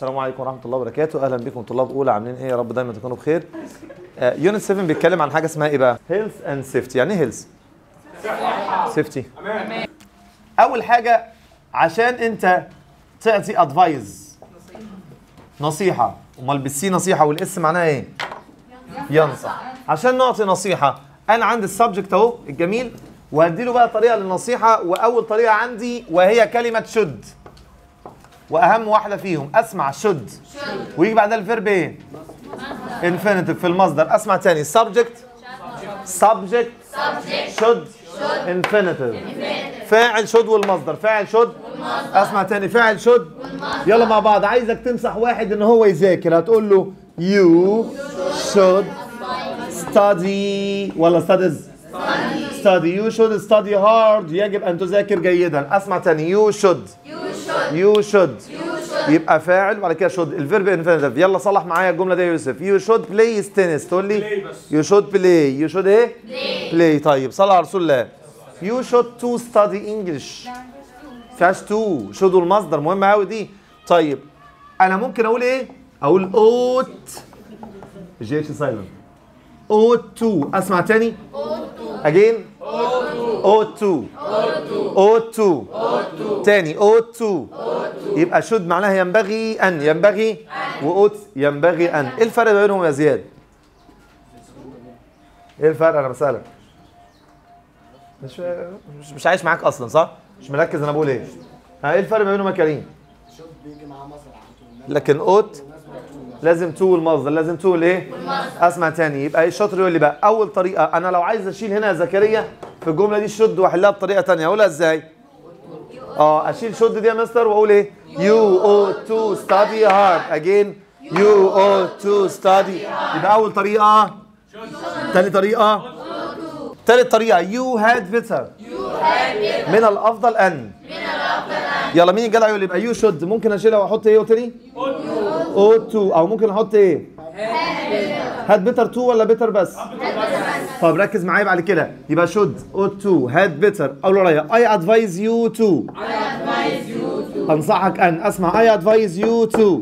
السلام عليكم ورحمه الله وبركاته اهلا بكم طلاب اولى عاملين ايه يا رب دايما تكونوا بخير يونت 7 بيتكلم عن حاجه اسمها ايه بقى هيلث اند سيفتي يعني ايه هيلث سيفتي اول حاجه عشان انت تعطي ادفايز نصيحه امال بالسي نصيحه والاس معناها ايه ينصح عشان نعطي نصيحه انا عندي السبجكت اهو الجميل وهدي له بقى طريقه للنصيحه واول طريقه عندي وهي كلمه شد واهم واحده فيهم اسمع شد ويجي بعدها الفيرب ايه انفينيتيف في المصدر اسمع تاني subject subject should infinitive فاعل شد والمصدر فاعل شد اسمع تاني فاعل شد يلا مع بعض عايزك تمسح واحد ان هو يذاكر هتقول له you should study ولا studies study you should study hard يجب ان تذاكر جيدا اسمع تاني you should you should يبقى فاعل وبعد كده should الفيرب انفينيتيف يلا صلح معايا الجمله دي يا يوسف you should play tennis تقول لي you should play you should ايه play طيب صلى على رسول الله you should to study English فيهاش to should المصدر مهم قوي دي طيب انا ممكن اقول ايه اقول ought جي اتش سايلنت ought to اسمع تاني again ought to ought to تاني ought to يبقى should معناها ينبغي ان ينبغي واوت ينبغي ان ايه الفرق ما بينهم يا زياد ايه الفرق انا بسالك مش مش, مش عايش معاك اصلا صح مش مركز انا بقول ايه ها ايه الفرق ما بينهم يا كريم لكن اوت لازم تو المصدر لازم تو الايه اسمع تاني يبقى ايه الشاطر يقول لي بقى اول طريقه انا لو عايز اشيل هنا يا زكريا في الجمله دي الشد واحلها بطريقه تانية اقولها ازاي اه اشيل شد دي يا مستر واقول ايه you ought to study hard again you ought to study يبقى اول طريقه تاني طريقه تالت طريقه you had better من الافضل ان يلا مين الجدع يقول لي يبقى you should ممكن اشيلها واحط ايه قلت لي ought to او ممكن احط ايه had better to ولا better بس طب ركز معايا بعد كده يبقى should ought to had better اول ورايا I advise you to انصحك ان اسمع I advise you to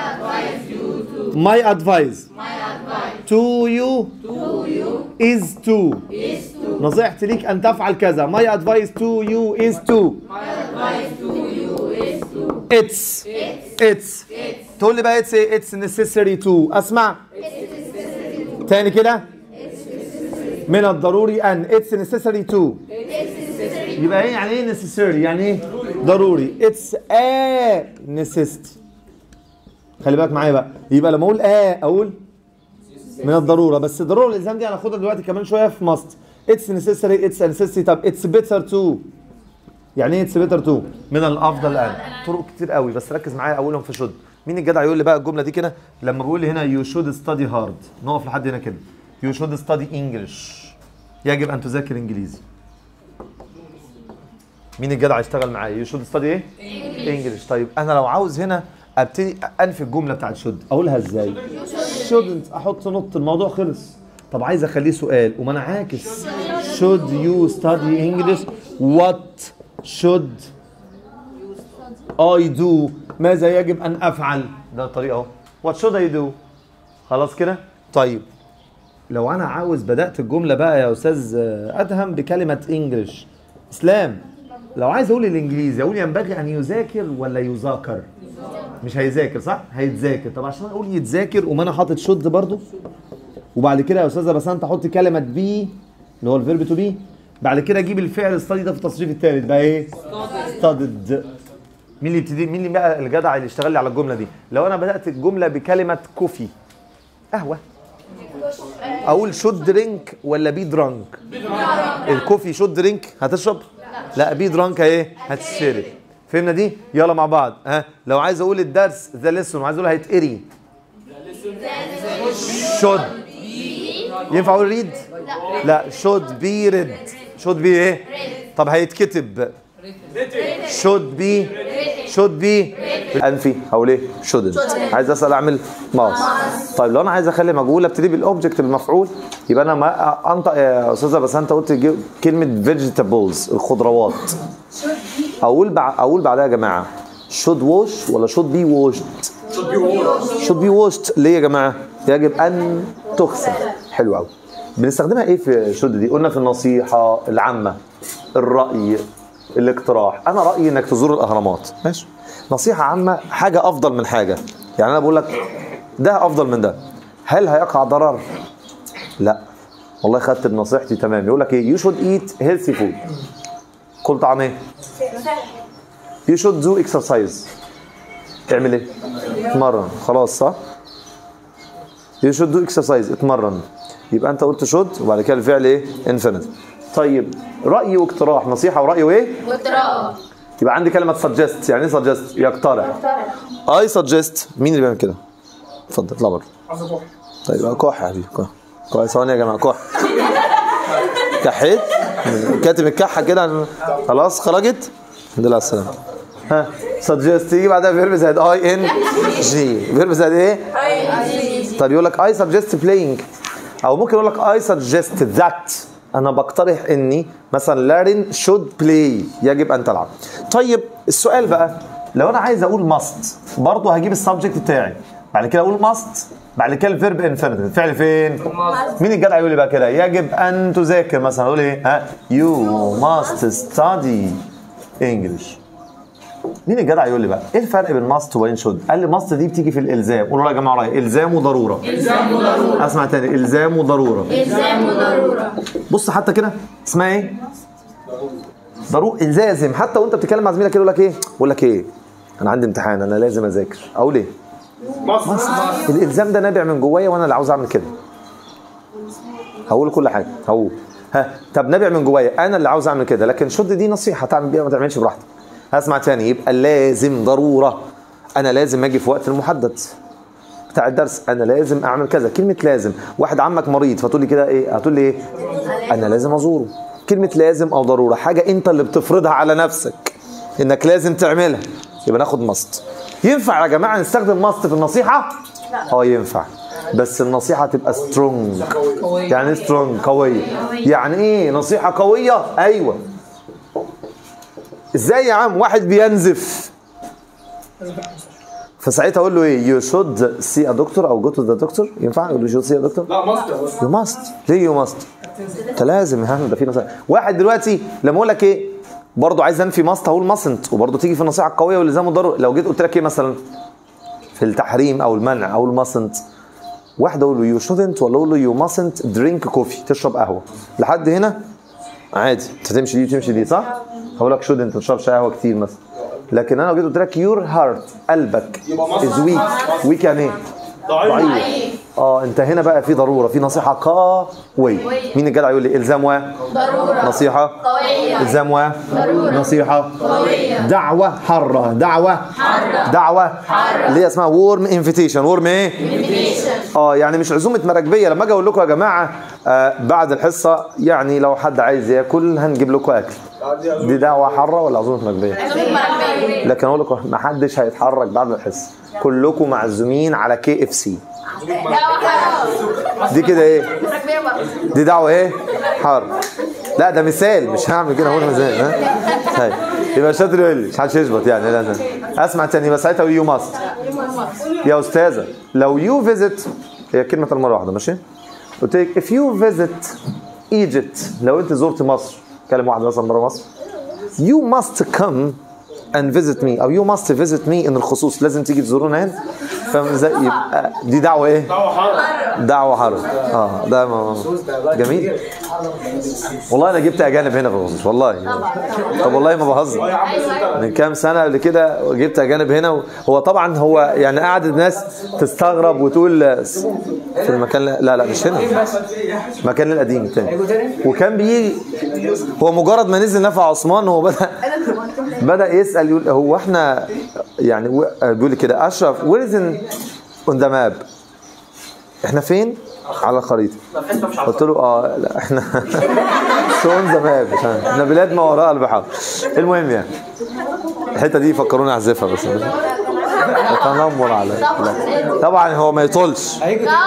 my advice to you is to نصيحتي ليك ان تفعل كذا my advice to you is to it's it's تقول لي بقى it's ايه it's necessary to اسمع تاني كده من الضروري ان it's necessary to يبقى ايه يعني ايه necessary يعني ايه ضروري it's a necessity خلي بالك معايا بقى يبقى لما اقول a اقول من الضروره بس الضروره الالزام دي هناخدها دلوقتي كمان شويه في must it's necessary it's a necessity طب it's better to يعني ايه it's better to من الافضل ان طرق كتير قوي بس ركز معايا اولهم في شد مين الجدع يقول لي بقى الجمله دي كده لما بقول لي هنا you should study hard نقف لحد هنا كده you should study English يجب ان تذاكر انجليزي مين الجدع يشتغل معايا you should study ايه انجلش طيب انا لو عاوز هنا ابتدي انفي الجمله بتاعت should اقولها ازاي shouldn't احط نقطه الموضوع خلص طب عايز اخليه سؤال وما انا عاكس should you study English what should I do ماذا يجب ان افعل ده الطريقه اهو what should I do خلاص كده طيب لو انا عاوز بدات الجمله بقى يا استاذ ادهم بكلمه انجلش اسلام لو عايز اقول الانجليزي اقول ينبغي ان يذاكر ولا يذاكر مش هيذاكر صح هيتذاكر طب عشان اقول يتذاكر وما انا حاطط شد برضو وبعد كده يا استاذه بس انت حط كلمه بي اللي هو الفيرب تو بي بعد كده اجيب الفعل ستادي ده في التصريف الثالث بقى ايه ستادد مين اللي يبتدي مين اللي بقى الجدع اللي يشتغل لي على الجمله دي لو انا بدات الجمله بكلمه كوفي قهوه اقول شود درينك ولا بي درانك الكوفي شود درينك هتشرب لا بي درانك ايه هتشرب فهمنا دي يلا مع بعض ها لو عايز اقول الدرس ذا ليسون وعايز اقول هيتقري شود ينفع اقول ريد لا شود بي ريد شود بي ايه طب هيتكتب شود بي شود بي انفي هقول ايه شودنت عايز اسال اعمل ماوس طيب لو انا عايز اخلي مجهوله ابتدي بالاوبجكت المفعول يبقى انا ما انطق يا استاذه بس انت قلت جي- كلمه فيجيتابلز الخضروات اقول بع... اقول بعدها يا جماعه should wash ولا should be washed should be washed ليه يا جماعه يجب ان تغسل حلو قوي بنستخدمها ايه في شد دي قلنا في النصيحه العامه الراي الاقتراح انا رايي انك تزور الاهرامات ماشي نصيحه عامه حاجه افضل من حاجه يعني انا بقول لك ده افضل من ده هل هيقع ضرر لا والله خدت بنصيحتي تمام يقول لك ايه يو شود ايت هيلثي فود كل طعم ايه يو شود دو اكسرسايز تعمل ايه اتمرن خلاص صح يو شود دو اكسرسايز اتمرن يبقى انت قلت شود وبعد كده الفعل ايه انفينيت طيب راي واقتراح نصيحه وراي وايه واقتراح يبقى عندي كلمه سجست يعني ايه سجست يقترح اي سجست مين اللي بيعمل كده اتفضل اطلع بره طيب يبقى كح يا حبيبي كح كويس ثواني يا جماعه كح كحيت كاتب الكحه كده خلاص خرجت الحمد لله على السلامه ها سجست يجي بعدها فيرب زائد اي ان جي فيرب زائد ايه طب يقول لك اي سجست بلاينج او ممكن يقول لك اي سجست ذات انا بقترح اني مثلا لارين شود بلاي يجب ان تلعب طيب السؤال بقى لو انا عايز اقول ماست برضه هجيب السبجكت بتاعي بعد كده اقول ماست بعد كده الفيرب انفينيتيف الفعل فين مين الجدع يقول لي بقى كده يجب ان تذاكر مثلا اقول ايه ها يو ماست ستادي انجلش مين الجدع يقول لي بقى ايه الفرق بين ماست وبين شود قال لي ماست دي بتيجي في الالزام قولوا يا جماعه رايي الزام وضروره الزام وضروره اسمع تاني الزام وضروره الزام وضروره بص حتى كده اسمها ايه ضروري لازم حتى وانت بتتكلم مع زميلك كده يقول لك ايه بقول لك ايه انا عندي امتحان انا لازم اذاكر اقول ايه مصر الالزام ده نابع من جوايا وانا اللي عاوز اعمل كده هقول كل حاجه هقول ها طب نابع من جوايا انا اللي عاوز اعمل كده لكن شد دي نصيحه تعمل بيها ما تعملش براحتك هسمع تاني يبقى لازم ضروره انا لازم اجي في وقت المحدد بتاع الدرس انا لازم اعمل كذا كلمه لازم واحد عمك مريض فتقول لي كده ايه هتقول لي ايه انا لازم ازوره كلمه لازم او ضروره حاجه انت اللي بتفرضها على نفسك انك لازم تعملها يبقى ناخد ماست ينفع يا جماعه نستخدم ماست في النصيحه اه ينفع بس النصيحه تبقى سترونج يعني ايه سترونج قويه يعني ايه نصيحه قويه ايوه ازاي يا عم واحد بينزف فساعتها اقول له ايه يو شود سي ا دكتور او جو تو ذا دكتور ينفع اقول له شود سي ا دكتور لا ماستر بس يو ماست ليه يو ماست انت لازم يا عم ده في نصيحه واحد دلوقتي لما اقول لك ايه برضه عايز انفي ماست هقول ماسنت وبرضه تيجي في النصيحه القويه والالزام الضروري لو جيت قلت لك ايه مثلا في التحريم او المنع اقول ماسنت واحد اقول له يو شودنت ولا اقول له يو ماسنت درينك كوفي تشرب قهوه لحد هنا عادي انت تمشي دي تمشي دي صح؟ هقول لك شودنت ما تشربش قهوه كتير مثلا لكن انا لو جيت قلت لك يور هارت قلبك از ويك ويك يعني ايه؟ ضعيف اه انت هنا بقى في ضروره في نصيحه قويه مين الجدع يقول لي الزام و ضروره نصيحه قويه الزام و نصيحه قويه دعوه حره دعوه حرة. دعوه اللي هي اسمها وورم انفيتيشن وورم ايه invitation اه يعني مش عزومه مراكبيه لما اجي اقول لكم يا جماعه آه بعد الحصه يعني لو حد عايز ياكل هنجيب لكم اكل دي دعوه حره ولا عزومه مراكبيه عزومة مرحبية لكن اقول لكم ما حدش هيتحرك بعد الحصه كلكم معزومين على كي اف سي دي كده ايه مرحبية برضه دي دعوه ايه حر لا ده مثال مش هعمل كده هو مثال ها طيب يبقى شاطر يقول لي مش حدش يشبط يعني لا لا اسمع تاني بس ساعتها يو ماست يا استاذه لو يو فيزيت هي كلمه المره واحده ماشي قلت لك if you visit Egypt لو انت زرت مصر كلم واحد مثلا بره مصر you must come and visit me او you must visit me ان الخصوص لازم تيجي تزورونا هنا فاهم ازاي يبقى دي دعوه ايه دعوه حرب اه ده م- جميل والله انا جبت اجانب هنا في الخصوص والله طب والله ما بهزر من كام سنه قبل كده جبت اجانب هنا هو طبعا هو يعني قعد الناس تستغرب وتقول في المكان لا لا مش هنا المكان القديم التاني وكان بيجي هو مجرد ما نزل نفع عثمان هو بدا بدا يسال يقول هو احنا يعني و- بيقول لي كده اشرف وير از اون ذا ماب احنا فين على الخريطه قلت له اه لا احنا اون ذا ماب احنا بلاد ما وراء البحار المهم يعني الحته دي فكروني احذفها بس تنمر على لا. طبعا هو ما يطولش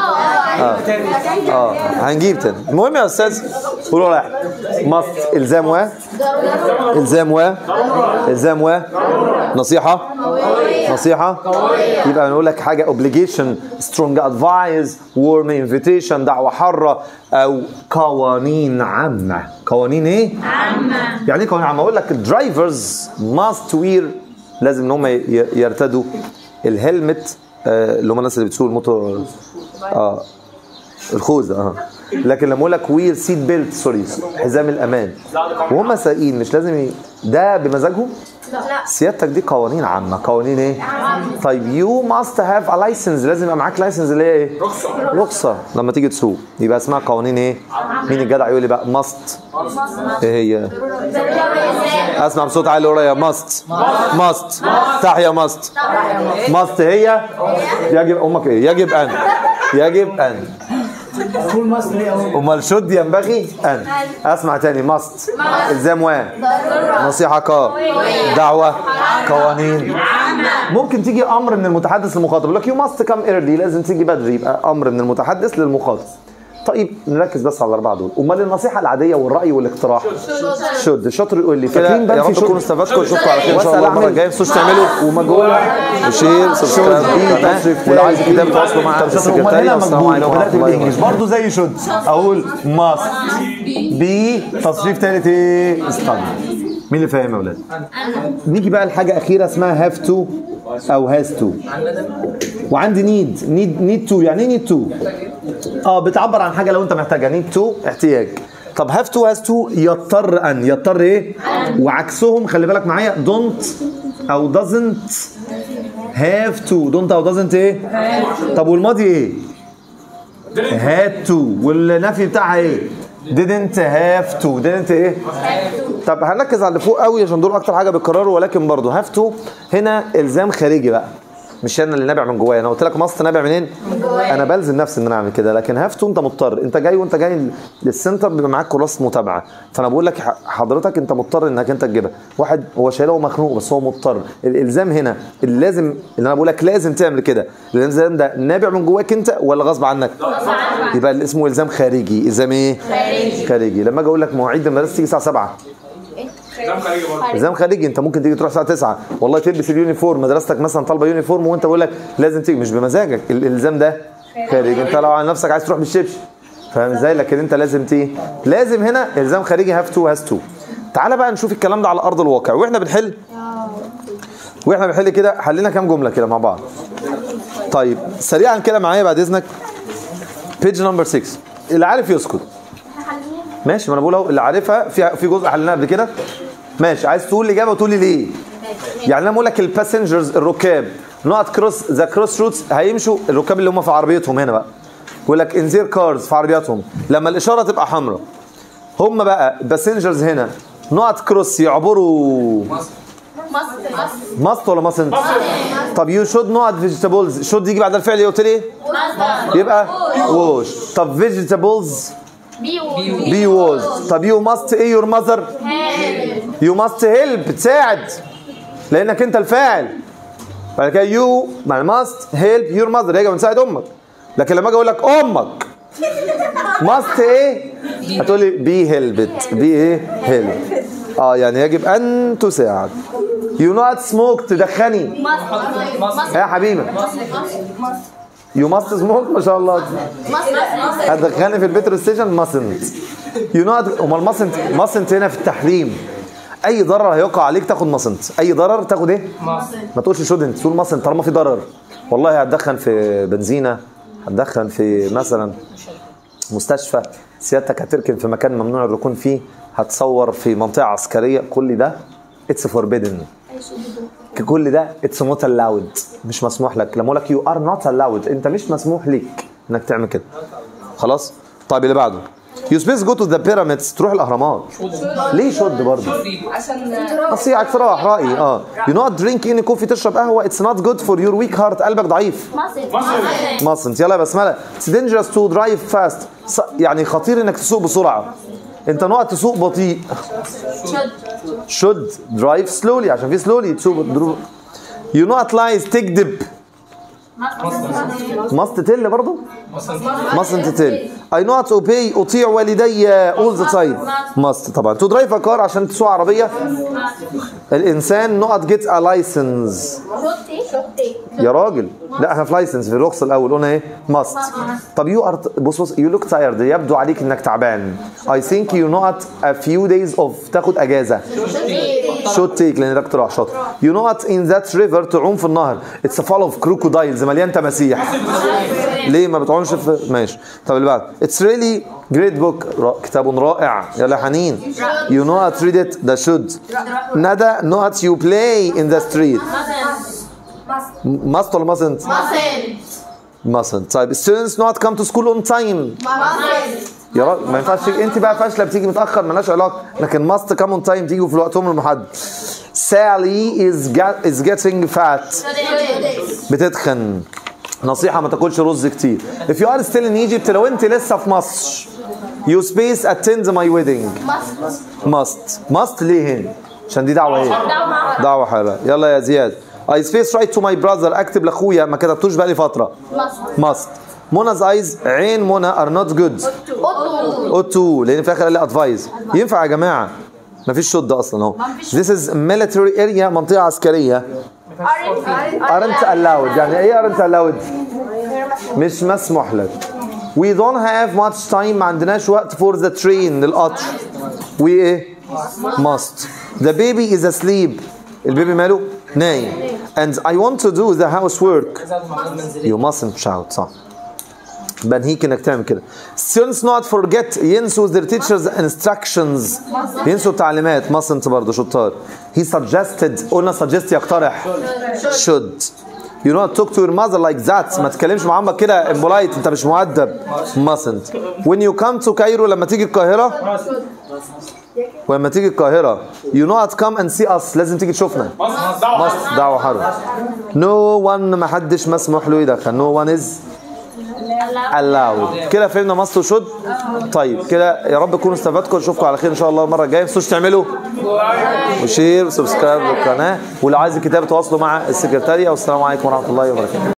اه هنجيب تاني المهم يا استاذ قولوا واحد ماست الزام و الزام و الزام و نصيحه نصيحه يبقى نقول لك حاجه obligation strong advice warm invitation دعوه حاره او قوانين عامه قوانين ايه عامه يعني ايه قوانين عامه اقول لك الدرايفرز must wear لازم ان هم ي- يرتدوا الهلمت آه، اللي هم الناس اللي بتسوق الموتور اه الخوذه اه لكن لما اقول لك وير سيت بيلت سوري حزام الامان وهم سايقين مش لازم ي... ده بمزاجهم لا سيادتك دي قوانين عامه قوانين ايه طيب يو ماست هاف ا لايسنس لازم يبقى معاك لايسنس اللي هي ايه رخصه رخصه لما تيجي تسوق يبقى اسمها قوانين ايه مين الجدع يقول لي بقى ماست ايه هي اسمع بصوت عالي ورايا ماست ماست تحيا ماست ماست هي يجب امك ايه يجب ان يجب ان فول مصر هي اهو امال شد ينبغي ان اسمع تاني ماست الزام و نصيحه ق دعوه قوانين ممكن تيجي امر من المتحدث للمخاطب يقول لك يو ماست كام ايرلي لازم تيجي بدري يبقى امر من المتحدث للمخاطب طيب نركز بس على الاربعه دول امال النصيحه العاديه والراي والاقتراح شد شاطر يقول لي كده يا رب تكونوا استفدتوا اشوفكم على خير ان شاء الله المره الجايه ما تنسوش تعملوا ومجهول وشير سبسكرايب ولو عايز كتاب تواصلوا معايا في السكرتاريه والسلام عليكم ورحمه الله وبركاته برضه زي شد اقول ماست بي تصريف ثالث ايه استنى مين اللي فاهم يا اولاد نيجي بقى لحاجه اخيره اسمها هاف تو او هاز تو وعندي نيد نيد نيد تو يعني ايه نيد تو اه بتعبر عن حاجه لو انت محتاجها نيد تو احتياج طب هاف تو هاز تو يضطر ان يضطر ايه وعكسهم خلي بالك معايا دونت او doesn't have to دونت او doesn't ايه طب والماضي ايه had to والنفي بتاعها ايه didn't have to didn't ايه طب هنركز على اللي فوق قوي عشان دول اكتر حاجه بيتكرروا ولكن برضه have to هنا الزام خارجي بقى مش انا اللي نابع من جوايا انا قلت لك مصر نابع منين انا بلزم نفسي ان انا اعمل كده لكن هاف تو انت مضطر انت جاي وانت جاي للسنتر بيبقى معاك كراسه متابعه فانا بقول لك ح- حضرتك انت مضطر انك انت تجيبها واحد هو شايلها ومخنوق بس هو مضطر الالزام هنا اللي لازم اللي انا بقول لك لازم تعمل كده الالزام ده نابع من جواك انت ولا غصب عنك يبقى اللي اسمه الزام خارجي الزام ايه خارجي خارجي لما اجي اقول لك مواعيد المدرسه تيجي الساعه 7 الزام خارجي انت ممكن تيجي تروح الساعه 9 والله تلبس اليونيفورم مدرستك مثلا طالبه يونيفورم وانت بقول لك لازم تيجي مش بمزاجك الالزام ده خارجي انت لو على نفسك عايز تروح بالشبشب فاهم ازاي لكن انت لازم تيجي لازم هنا الزام خارجي هاف تو هاز تو تعالى بقى نشوف الكلام ده على ارض الواقع واحنا بنحل واحنا بنحل كده حلينا كام جمله كده مع بعض طيب سريعا كده معايا بعد اذنك بيج نمبر 6 اللي عارف يسكت ماشي ما انا بقول اهو اللي عارفها في في جزء حلناه قبل كده ماشي عايز تقول الاجابه وتقول لي ليه يعني انا بقول لك الباسنجرز الركاب نوت كروس ذا كروس روتس هيمشوا الركاب اللي هم في عربيتهم هنا بقى بيقول لك انزير كارز في عربياتهم لما الاشاره تبقى حمراء هم بقى الباسنجرز هنا نوت كروس يعبروا مصر مصر ماست ولا ماسنت؟ طب يو شود نوت فيجيتابلز شود يجي بعد الفعل ايه قلت لي ايه؟ يبقى ووش طب فيجيتابلز بيو بي ووز طب يو ماست ايه يور ماذر يو ماست هيلب تساعد لانك انت الفاعل بعد كده يو مع ماست هيلب يور ماذر يجب ان تساعد امك لكن لما اجي اقول لك امك ماست ايه هتقول لي بي هيلبت بي ايه هيلب اه يعني يجب ان تساعد يو نوت سموك تدخني مصر يا حبيبي يو ماست سموك ما شاء الله مصر هتدخلني في البترو ستيشن ماسنت يو نو امال ماسنت ماسنت هنا في التحريم اي ضرر هيقع عليك تاخد ماسنت اي ضرر تاخد ايه ما تقولش شودنت تقول ماسنت طالما في ضرر والله هتدخن في بنزينه هتدخن في مثلا مستشفى سيادتك هتركن في مكان ممنوع الركون فيه هتصور في منطقه عسكريه كل ده اتس فوربيدن كل ده اتس نوت الاود مش مسموح لك لما اقول لك يو ار نوت الاود انت مش مسموح ليك انك تعمل كده خلاص طيب اللي بعده يو سبيس جو تو ذا بيراميدز تروح الاهرامات ليه شد برضه نصيحة اقتراح رأيي اه يو نوت درينك اني كوفي تشرب قهوة اتس نوت جود فور يور ويك هارت قلبك ضعيف مصر مصنت يلا يا بسملة اتس dangerous تو درايف فاست يعني خطير انك تسوق بسرعة انت نوع تسوق بطيء شد should drive slowly عشان في slowly تسوق درو- You not lies تكذب must tell برضه mustn't tell I not obey أطيع والدي all the time must طبعا to drive a car عشان تسوق عربية الإنسان not get a license يا راجل لا احنا في لايسنس في الرخصة الأول قلنا إيه must طب you are بص بص you look tired يبدو عليك إنك تعبان I think you not a few days of تاخد أجازة should take لأن ده اقتراح شاطر you not in that river تعوم في النهر it's full of crocodiles مليان تماسيح ليه ما بتعومش في ماشي طب اللي بعد it's really great book را... كتاب رائع يلا حنين you know how to read it ده should ندى know how you play in the street must ولا mustn't mustn't طيب students know how to come to school on time يا راجل ما ينفعش تيجي انت بقى فاشله بتيجي متاخر مالهاش علاقه لكن ماست كام اون تايم تيجوا في وقتهم المحدد سالي از از جيتنج فات بتتخن نصيحة ما تاكلش رز كتير if you are still in Egypt لو انت لسه في مصر you space attend my wedding must must ليه هنا عشان دي دعوة ايه دعوة حلوة يلا يا زياد I space right to my brother اكتب لاخويا ما كتبتوش بقالي فترة must منا's eyes عين منى are not good اوتو لان في الاخر قال لي ادفايز ينفع يا جماعة مفيش شد اصلا اهو this is military area منطقة عسكرية aren't allowed يعني ايه aren't allowed مش مسموح لك we don't have much time ما عندناش وقت for the train للقطر we ايه must the baby is asleep البيبي ماله نايم and I want to do the housework you mustn't shout صح بنهيك انك تعمل كده students not forget ينسوا their teachers instructions ينسوا التعليمات mustn't برضه شطار he suggested قلنا suggest يقترح should you not talk to your mother like that ما تتكلمش مع امك كده impolite انت مش مؤدب mustn't when you come to Cairo لما تيجي القاهرة ولما تيجي القاهرة you know how to come and see us لازم تيجي تشوفنا must دعوة حرب no one ما حدش مسموح له يدخل no one is allowed كده فهمنا ماست وشد طيب كده يا رب تكونوا استفدتوا نشوفكم على خير ان شاء الله المره الجايه ما تنسوش تعملوا وشير وسبسكرايب للقناه واللي عايز الكتاب تواصلوا مع السكرتاريه والسلام عليكم ورحمه الله وبركاته